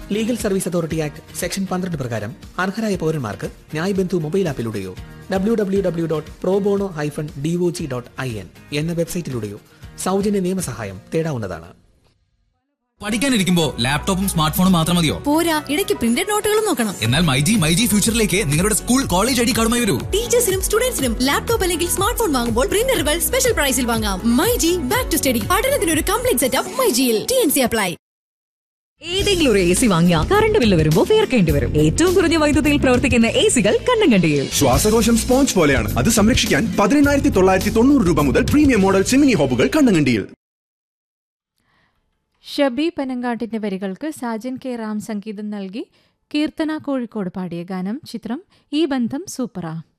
legal service authority act section പന്ത്രണ്ട് പ്രകാരം അർഹരായ പൗരന്മാർക്ക് ന്യായ് ബന്ധു മൊബൈൽ ആപ്പിലൂടെയോ W W W dot probono hyphen DOJ dot I N എന്ന വെബ്സൈറ്റിലൂടെയോ സൗജന്യ നിയമസഹായം തേടാവുന്നതാണ് പഠിക്കാനിരിക്കുമ്പോ ലാപ്ടോപ്പും സ്മാർട്ട് ഫോണും മാത്രം മതിയോ പോരാ ഇടയ്ക്ക് പ്രിന്റഡ് നോട്ടുകളും നോക്കണം എന്നാൽ മൈജി മൈജി ഫ്യൂച്ചറിലേക്ക് നിങ്ങളുടെ സ്കൂൾ കോളേജ് ഐ ഡി കാർഡുമായി വരൂ ടീച്ചേഴ്സിനും സ്റ്റുഡൻസിനും ലാപ്ടോപ്പ് അല്ലെങ്കിൽ സ്മാർട്ട് ഫോൺ വാങ്ങുമ്പോൾ പ്രിന്ററുകൾ സ്പെഷ്യൽ പ്രൈസിൽ വാങ്ങാം മൈജി ബാക്ക് ടു സ്റ്റഡി പഠനത്തിന് ഒരു കംപ്ലീറ്റ് സെറ്റപ്പ് മൈജിയിൽ ടി എൻ സി അപ്ലൈ ഏതെങ്കിലും ഒരു എ സി വാങ്ങിയാൽ കറണ്ട് ബില്ല് വരുമ്പോൾ ഫേർക്കേണ്ടി വരും ഏറ്റവും കുറഞ്ഞ വൈദ്യുതിയിൽ പ്രവർത്തിക്കുന്ന എ സികൾ കണ്ണും കണ്ടിയിൽ ശ്വാസകോശം സ്പോഞ്ച് പോലെയാണ് അത് സംരക്ഷിക്കാൻ പതിനെണ്ണായിരത്തി തൊള്ളായിരത്തി തൊണ്ണൂറ് രൂപ മുതൽ പ്രീമിയം മോഡൽ ചിമ്മിനി ഹോബുകൾ കണ്ണങ്കണ്ടിയിൽ ഷബി പനങ്കാട്ടിന്റെ വരികൾക്ക് സാജൻ കെ റാം സംഗീതം നൽകി കീർത്തന കോഴിക്കോട് പാടിയ ഗാനം ചിത്രം ഈ ബന്ധം സൂപ്പറാ